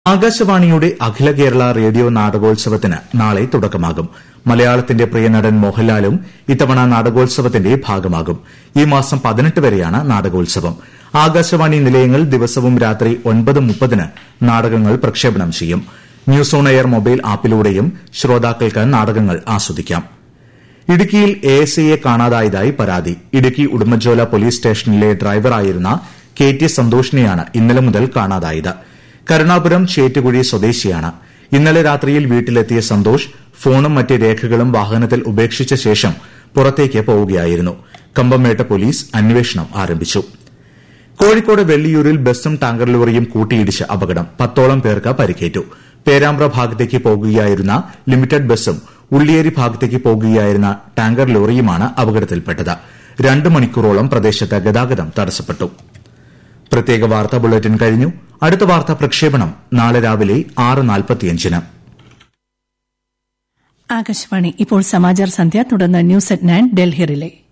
ആകാശവാണിയുടെ അഖില കേരള റേഡിയോ നാടകോത്സവത്തിന് നാളെ തുടക്കമാകും മലയാളത്തിന്റെ പ്രിയനടൻ മോഹൻലാലും ഇത്തവണ നാടകോത്സവത്തിന്റെ ഭാഗമാകും ഈ മാസം പതിനെട്ട് വരെയാണ് നാടകോത്സവം ആകാശവാണി നിലയങ്ങൾ ദിവസവും രാത്രി ഒൻപത് മുപ്പതിന് നാടകങ്ങൾ പ്രക്ഷേപണം ചെയ്യും ന്യൂസ് ഓൺ എയർ മൊബൈൽ ആപ്പിലൂടെയും ശ്രോതാക്കൾക്ക് നാടകങ്ങൾ ആസ്വദിക്കാം ഇടുക്കിയിൽ എ എസ് ഐയെ കാണാതായതായി പരാതി ഇടുക്കി ഉടുമ്പൻചോല പോലീസ് സ്റ്റേഷനിലെ ഡ്രൈവറായിരുന്ന കെ ടി സന്തോഷിനെയാണ് ഇന്നലെ മുതൽ കാണാതായത് കരുണാപുരം ചേറ്റുകുഴി സ്വദേശിയാണ് ഇന്നലെ രാത്രിയിൽ വീട്ടിലെത്തിയ സന്തോഷ് ഫോണും മറ്റ് രേഖകളും വാഹനത്തിൽ ഉപേക്ഷിച്ച ശേഷം പുറത്തേക്ക് പോവുകയായിരുന്നു കമ്പംമേട്ട് പോലീസ് അന്വേഷണം ആരംഭിച്ചു കോഴിക്കോട് വെള്ളിയൂരിൽ ബസും ടാങ്കർ ലോറിയും കൂട്ടിയിടിച്ച് അപകടം പത്തോളം പേർക്ക് പരിക്കേറ്റു പേരാമ്പ്ര ഭാഗത്തേക്ക് പോകുകയായിരുന്ന ലിമിറ്റഡ് ബസും ഉള്ളിയേരി ഭാഗത്തേക്ക് പോകുകയായിരുന്ന ടാങ്കർ ലോറിയുമാണ് അപകടത്തിൽപ്പെട്ടത് രണ്ട് മണിക്കൂറോളം പ്രദേശത്ത് ഗതാഗതം തടസ്സപ്പെട്ടു പ്രത്യേക വാർത്താ ബുള്ളറ്റിൻ കഴിഞ്ഞു അടുത്ത വാർത്താ പ്രക്ഷേപണം നാളെ രാവിലെ ആറ് നാൽപ്പത്തിയഞ്ചിന് ആകാശവാണി ഇപ്പോൾ സമാചാർ സന്ധ്യ തുടർന്ന് news at nine Delhi relay